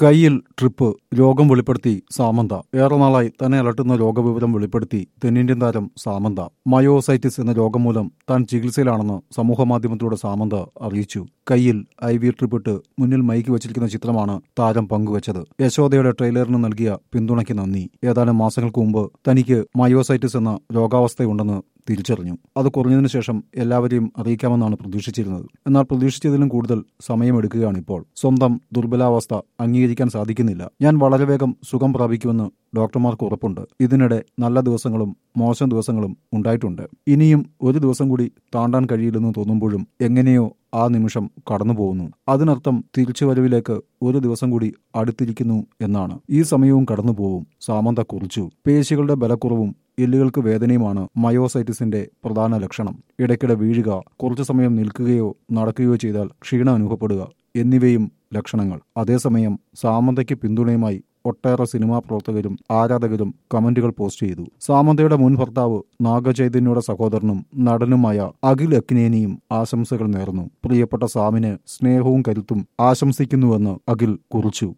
കയ്യിൽ ട്രിപ്പ് രോഗം വെളിപ്പെടുത്തി സാമന്ത ഏറെ നാളായി തന്നെ അലട്ടുന്ന രോഗവിവരം വെളിപ്പെടുത്തി തെന്നിന്ത്യൻ താരം സാമന്ത മയോസൈറ്റിസ് എന്ന രോഗം മൂലം താൻ ചികിത്സയിലാണെന്ന് സമൂഹമാധ്യമത്തിലൂടെ സാമന്ത അറിയിച്ചു കയ്യിൽ ഐ വി ട്രിപ്പ് ഇട്ട് മുന്നിൽ മൈക്ക് വെച്ചിരിക്കുന്ന ചിത്രമാണ് താരം പങ്കുവച്ചത് യശോദയുടെ ട്രെയിലറിന് നൽകിയ പിന്തുണയ്ക്ക് നന്ദി ഏതാനും മാസങ്ങൾക്ക് മുമ്പ് തനിക്ക് മയോസൈറ്റിസ് എന്ന രോഗാവസ്ഥയുണ്ടെന്ന് തിരിച്ചറിഞ്ഞു അത് കുറഞ്ഞതിനു ശേഷം എല്ലാവരെയും അറിയിക്കാമെന്നാണ് പ്രതീക്ഷിച്ചിരുന്നത് എന്നാൽ പ്രതീക്ഷിച്ചതിലും കൂടുതൽ സമയമെടുക്കുകയാണ് ഇപ്പോൾ സ്വന്തം ദുർബലാവസ്ഥ അംഗീകരിക്കാൻ സാധിക്കുന്നില്ല ഞാൻ വളരെ വേഗം സുഖം പ്രാപിക്കുമെന്ന് ഡോക്ടർമാർക്ക് ഉറപ്പുണ്ട് ഇതിനിടെ നല്ല ദിവസങ്ങളും മോശം ദിവസങ്ങളും ഉണ്ടായിട്ടുണ്ട് ഇനിയും ഒരു ദിവസം കൂടി താണ്ടാൻ കഴിയില്ലെന്ന് തോന്നുമ്പോഴും എങ്ങനെയോ ആ നിമിഷം കടന്നു പോകുന്നു അതിനർത്ഥം തിരിച്ചുവരവിലേക്ക് ഒരു ദിവസം കൂടി അടുത്തിരിക്കുന്നു എന്നാണ് ഈ സമയവും കടന്നു പോവും സാമന്ത കുറിച്ചു പേശികളുടെ ബലക്കുറവും എല്ലുകൾക്ക് വേദനയുമാണ് മയോസൈറ്റിസിന്റെ പ്രധാന ലക്ഷണം ഇടയ്ക്കിടെ വീഴുക കുറച്ചു സമയം നിൽക്കുകയോ നടക്കുകയോ ചെയ്താൽ ക്ഷീണം അനുഭവപ്പെടുക എന്നിവയും ലക്ഷണങ്ങൾ അതേസമയം സാമന്തയ്ക്ക് പിന്തുണയുമായി ഒട്ടേറെ സിനിമാ പ്രവർത്തകരും ആരാധകരും കമന്റുകൾ പോസ്റ്റ് ചെയ്തു സാമന്തയുടെ മുൻ ഭർത്താവ് നാഗചൈതന്യയുടെ സഹോദരനും നടനുമായ അഖിൽ അക്നേനിയും ആശംസകൾ നേർന്നു പ്രിയപ്പെട്ട സാമിന് സ്നേഹവും കരുത്തും ആശംസിക്കുന്നുവെന്ന് അഖിൽ കുറിച്ചു